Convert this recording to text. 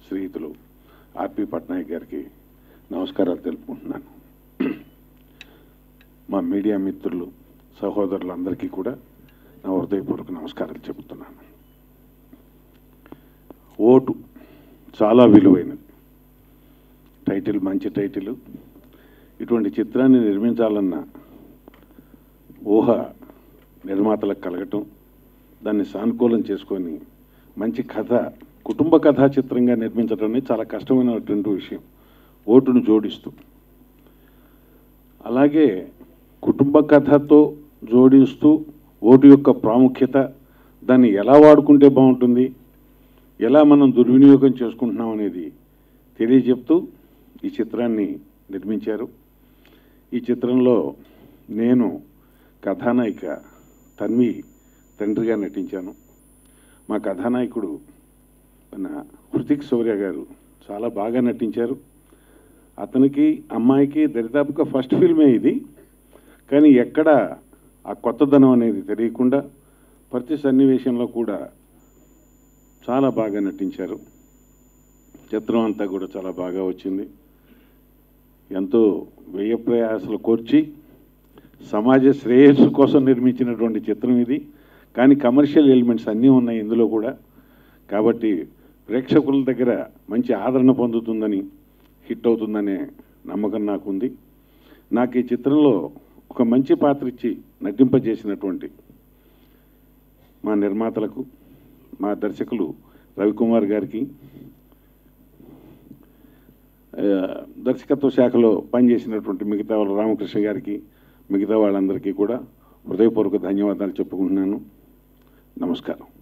స్నేహితులు ఆర్పి పట్నాయక్ గారికి నమస్కారాలు తెలుపుకుంటున్నాను మా మీడియా మిత్రులు సహోదరులందరికీ కూడా నా హృదయపూర్వక నమస్కారాలు చెబుతున్నాను ఓటు చాలా విలువైనది టైటిల్ మంచి టైటిల్ ఇటువంటి చిత్రాన్ని నిర్మించాలన్న ఊహ నిర్మాతలకు కలగటం దాన్ని సానుకూలం చేసుకొని మంచి కథ కుటుంబ కథా చిత్రంగా నిర్మించడం అనేది చాలా కష్టమైనటువంటి విషయం ఓటును జోడిస్తూ అలాగే కుటుంబ కథతో జోడిస్తూ ఓటు యొక్క ప్రాముఖ్యత దాన్ని ఎలా వాడుకుంటే బాగుంటుంది ఎలా మనం దుర్వినియోగం చేసుకుంటున్నాం అనేది తెలియజెప్తూ ఈ చిత్రాన్ని నిర్మించారు ఈ చిత్రంలో నేను కథానాయిక తన్వి తండ్రిగా నటించాను మా కథానాయకుడు మన హృతిక్ శౌర్య గారు చాలా బాగా నటించారు అతనికి అమ్మాయికి దరిదాపుగా ఫస్ట్ ఫిల్మే ఇది కానీ ఎక్కడ ఆ కొత్తదనం అనేది తెలియకుండా ప్రతి సన్నివేశంలో కూడా చాలా బాగా నటించారు చిత్రం అంతా కూడా చాలా బాగా వచ్చింది ఎంతో వ్యయ ప్రయాసాలు కోర్చి సమాజ శ్రేయస్సు కోసం నిర్మించినటువంటి చిత్రం ఇది కానీ కమర్షియల్ ఎలిమెంట్స్ అన్నీ ఉన్నాయి ఇందులో కూడా కాబట్టి ప్రేక్షకుల దగ్గర మంచి ఆదరణ పొందుతుందని హిట్ అవుతుందనే నమ్మకం నాకుంది నాకు ఈ చిత్రంలో ఒక మంచి పాత్ర ఇచ్చి నటింపజేసినటువంటి మా నిర్మాతలకు మా దర్శకులు రవికుమార్ గారికి ఆ, దర్శకత్వ శాఖలో పనిచేసినటువంటి మిగతా వాళ్ళ రామకృష్ణ గారికి మిగతా వాళ్ళందరికీ కూడా హృదయపూర్వక ధన్యవాదాలు చెప్పుకుంటున్నాను నమస్కారం